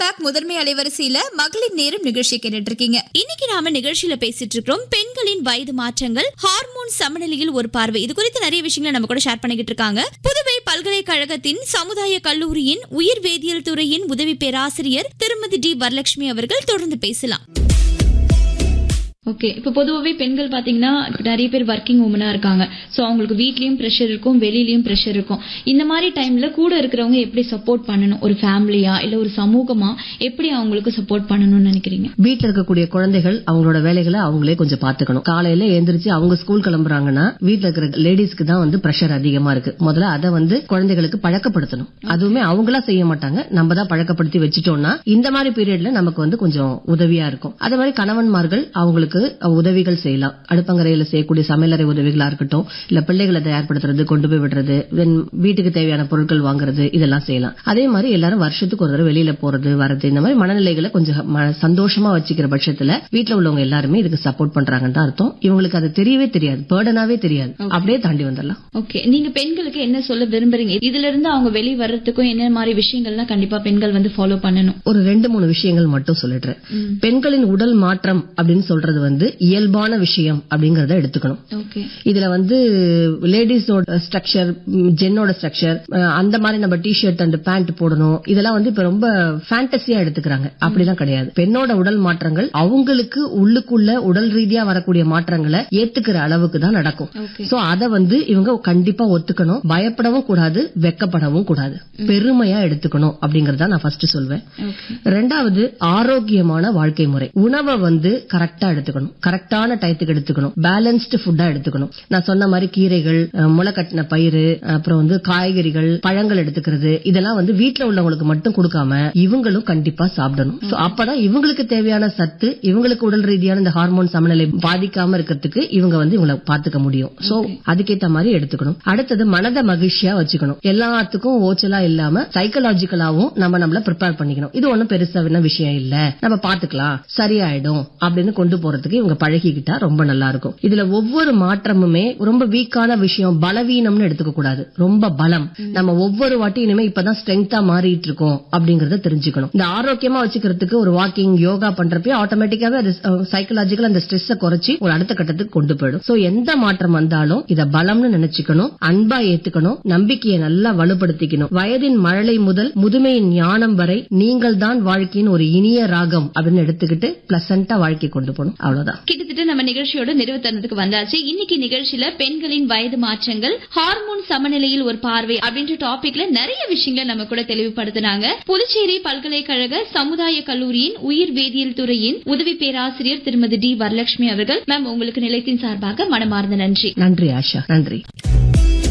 Back முதன்மை அலைவரிசையில மகளிர் நேரம் நிகழ்ச்சி கேட்டுட்டு இருக்கீங்க இன்னைக்கு நாம நிகழ்ச்சியில பேசிட்டு இருக்கிறோம் பெண்களின் வயது மாற்றங்கள் ஹார்மோன் சமநிலையில் ஒரு பார்வை இது குறித்து நிறைய விஷயங்களை நம்ம கூட ஷேர் பண்ணிக்கிட்டு இருக்காங்க புதுவை பல்கலைக்கழகத்தின் சமுதாய கல்லூரியின் உயிர் வேதியியல் துறையின் உதவி பேராசிரியர் திருமதி டி வரலட்சுமி அவர்கள் தொடர்ந்து பேசலாம் ஓகே இப்போ பொதுவாகவே பெண்கள் பார்த்தீங்கன்னா நிறைய பேர் ஒர்க்கிங் உமனா இருக்காங்க ஸோ அவங்களுக்கு வீட்லயும் ப்ரெஷர் இருக்கும் வெளியிலயும் ப்ரெஷர் இருக்கும் இந்த மாதிரி டைம்ல கூட இருக்கிறவங்க எப்படி சப்போர்ட் பண்ணணும் ஒரு ஃபேமிலியா இல்ல ஒரு சமூகமா எப்படி அவங்களுக்கு சப்போர்ட் பண்ணணும்னு நினைக்கிறீங்க வீட்ல இருக்கக்கூடிய குழந்தைகள் அவங்களோட வேலைகளை அவங்களே கொஞ்சம் பாத்துக்கணும் காலையில எந்திரிச்சு அவங்க ஸ்கூல் கிளம்புறாங்கன்னா வீட்ல இருக்கிற லேடிஸ்க்கு தான் வந்து பிரஷர் அதிகமா இருக்கு முதல்ல அதை வந்து குழந்தைகளுக்கு பழக்கப்படுத்தணும் அதுவுமே அவங்களா செய்ய மாட்டாங்க நம்ம தான் பழக்கப்படுத்தி வச்சுட்டோம்னா இந்த மாதிரி பீரியட்ல நமக்கு வந்து கொஞ்சம் உதவியா இருக்கும் அதே மாதிரி கணவன்மார்கள் அவங்களுக்கு உதவிகள் செய்யலாம் அடுப்பங்கரையில செய்யக்கூடிய சமையலறை உதவிகளா இருக்கட்டும் இல்ல பிள்ளைகளை தயார்படுத்துறது கொண்டு போய் விடுறது then வீட்டுக்கு தேவையான பொருட்கள் வாங்குறது இதெல்லாம் செய்யலாம் அதே மாதிரி எல்லாரும் வருஷத்துக்கு ஒரு தடவை வெளியில போறது வரது இந்த மாதிரி மனநிலைகளை கொஞ்சம் ம- சந்தோஷமா வச்சுக்கிற பட்சத்துல வீட்ல உள்ளவங்க எல்லாருமே இதுக்கு சப்போர்ட் பண்றாங்கன்னு தான் அர்த்தம் இவங்களுக்கு அது தெரியவே தெரியாது பேர்டனாவே தெரியாது அப்படியே தாண்டி வந்துடலாம் ஓகே நீங்க பெண்களுக்கு என்ன சொல்ல விரும்புறீங்க இதுல இருந்து அவங்க வெளிய வர்றதுக்கும் என்ன மாதிரி விஷயங்கள்லாம் கண்டிப்பா பெண்கள் வந்து ஃபாலோ பண்ணணும் ஒரு ரெண்டு மூணு விஷயங்கள் மட்டும் சொல்லிடுறேன் பெண்களின் உடல் மாற்றம் அப்படின்னு சொல்றது வந்து இயல்பான விஷயம் அப்படிங்கறத எடுத்துக்கணும் ஓகே இதுல வந்து லேடிஸோட ஸ்ட்ரக்சர் ஜென்னோட ஸ்ட்ரக்சர் அந்த மாதிரி நம்ம டிஷர்ட் அண்ட் பேண்ட் போடணும் இதெல்லாம் வந்து இப்ப ரொம்ப ஃபேண்டசியா எடுத்துக்கிறாங்க அப்படிலாம் கிடையாது பெண்ணோட உடல் மாற்றங்கள் அவங்களுக்கு உள்ளுக்குள்ள உடல் ரீதியா வரக்கூடிய மாற்றங்களை ஏத்துக்கிற அளவுக்கு தான் நடக்கும் Okay. சோ அத வந்து இவங்க கண்டிப்பா ஒத்துக்கணும் பயப்படவும் கூடாது வெக்கப்படவும் கூடாது பெருமையா எடுத்துக்கணும் அப்படிங்கறத நான் ஃபர்ஸ்ட் சொல்வேன் ஓகே ரெண்டாவது ஆரோக்கியமான வாழ்க்கை முறை உணவை வந்து கரெக்டா எடுத்துக்கணும் கரெக்டான டயத்துக்கு எடுத்துக்கணும் பேலன்ஸ்டு ஃபுட்டா எடுத்துக்கணும் நான் சொன்ன மாதிரி கீரைகள் அஹ், முளைக்கட்டின பயிறு அப்புறம் வந்து காய்கறிகள் பழங்கள் எடுத்துக்கிறது இதெல்லாம் வந்து வீட்ல உள்ளவங்களுக்கு மட்டும் கொடுக்காம இவங்களும் கண்டிப்பா சாப்பிடணும் So, அப்பதான் இவங்களுக்கு தேவையான சத்து இவங்களுக்கு உடல் ரீதியான இந்த ஹார்மோன் சமநிலை பாதிக்காம இருக்கிறதுக்கு இவங்க வந்து இவங்களை பாத்துக்க முடியும் சோ அதுக்கேத்த மாதிரி எடுத்துக்கணும் அடுத்தது மனதை மகிழ்ச்சியா வச்சுக்கணும் எல்லாத்துக்கும் ஓச்சலா இல்லாம சைக்கலாஜிக்கலாவும் நம்ம நம்மள ப்ரிப்பேர் பண்ணிக்கணும் இது ஒண்ணும் பெருசான விஷயம் இல்ல நம்ம பாத்துக்கலாம் சரியாயிடும் அப்படின்னு கொண்டு போறதுக்கு இவங்க பழகிக்கிட்டா ரொம்ப நல்லா இருக்கும் இதுல ஒவ்வொரு மாற்றமுமே ரொம்ப வீக்கான விஷயம் பலவீனம்னு எடுத்துக்க கூடாது ரொம்ப பலம் நம்ம ஒவ்வொரு வாட்டி இனிமே இப்பதான் ஸ்ட்ரென்த்தா மாறிட்டு இருக்கோம் அப்படிங்கறத தெரிஞ்சுக்கணும் இந்த ஆரோக்கியமா வச்சுக்கிறதுக்கு ஒரு வாக்கிங் யோகா பண்றப்ப ஆட்டோமேட்டிக்காவே அது சைக்கலாஜிக்கல் அந்த ஸ்ட்ரெஸ்ஸ குறைச்சி ஒரு அடுத்த கட்டத்துக்கு கொண்டு போயிடும் சோ எந்த மாற்றம் வந்தாலும் இத பலம்னு நினைச்சுக்கணும் அன்பா ஏத்துக்கணும் நம்பிக்கையை நல்லா வலுப்படுத்திக்கணும் வயதின் மழலை முதல் முதுமையின் ஞானம் வரை நீங்கள் தான் வாழ்க்கையின் ஒரு இனிய ராகம் அப்படின்னு எடுத்துக்கிட்டு பிளசண்டா வாழ்க்கை கொண்டு போகணும் அவ்வளவுதான் கிட்டத்தட்ட நம்ம நிகழ்ச்சியோட நிறைவு தருணத்துக்கு வந்தாச்சு இன்னைக்கு நிகழ்ச்சியில பெண்களின் வயது மாற்றங்கள் ஹார்மோன் சமநிலையில் ஒரு பார்வை அப்படின்ற டாபிக்ல நிறைய விஷயங்களை நம்ம கூட தெளிவுபடுத்தினாங்க புதுச்சேரி பல்கலைக்கழக சமுதாய கல்லூரியின் உயிர் வேதியியல் துறையின் உதவி பேராசிரியர் திருமதி டி வரலட்சுமி அவர்கள் மேம் உங்களுக்கு நிலையத்தின் சார்பாக மனமார்ந்த நன்றி நன்றி ஆஷா நன்றி